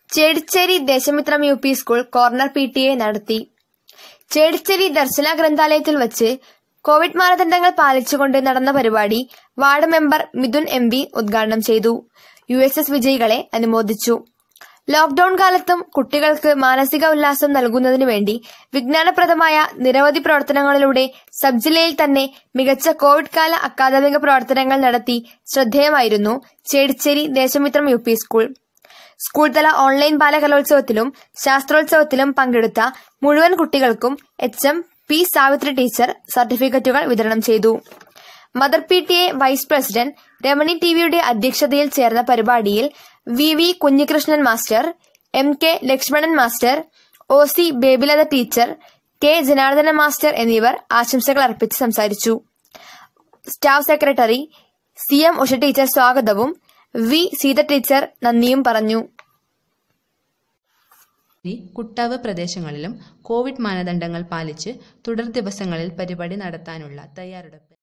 ചേടിച്ചേരി Deshamithram U P school corner P T A നടത്തി ചേടിച്ചേരി ദർശന ഗ്രന്ഥാലയത്തിൽ വച്ച് Covid മാനദണ്ഡങ്ങൾ പാലിച്ചുകൊണ്ട് നടന്ന പരിപാടി ward member Mithun M P ഉദ്ഘാടനം ചെയ്തു യു എസ് എസ് വിജയികളെ അനുമോദിച്ചു ലോക്ഡൌൺ കാലത്തും കുട്ടികൾക്ക് മാനസിക ഉല്ലാസം നൽകുന്നതിനു വേണ്ടി വിജ്ഞാനപ്രദമായ നിരവധി പ്രവർത്തനങ്ങളിലൂടെ സബ് ജില്ലയിൽ തന്നെ മികച്ച കോവിഡ് കാല അക്കാദമിക പ്രവർത്തനങ്ങൾ നടത്തി ശ്രദ്ധേയമായിരുന്നു Chedicheri Deshamithram U P school school തല ഓൺലൈൻ ബാലകലോത്സവത്തിലും ശാസ്ത്രോത്സവത്തിലും പങ്കെടുത്ത മുഴുവൻ കുട്ടികൾക്കും H M P Savithri teacher സർട്ടിഫിക്കറ്റുകൾ വിതരണം ചെയ്തു mother P T A vice president Ramani ടിവിയുടെ അധ്യക്ഷതയിൽ ചേർന്ന പരിപാടിയിൽ V V Kunhikrishnan master M K Lakshmanan master O C Babylatha teacher K Janardhana master എന്നിവർ ആശംസകൾ അർപ്പിച്ച് സംസാരിച്ചു staff secretary C M Usha teacher സ്വാഗതവും വി സീത ടീച്ചർ നന്ദിയും പറഞ്ഞു ഈ കുട്ടാവ് പ്രദേശങ്ങളിലും കോവിഡ് മാനദണ്ഡങ്ങൾ പാലിച്ച് തുടർ ദിവസങ്ങളിൽ പരിപാടി നടത്താനുള്ള തയ്യാറെടുപ്പ്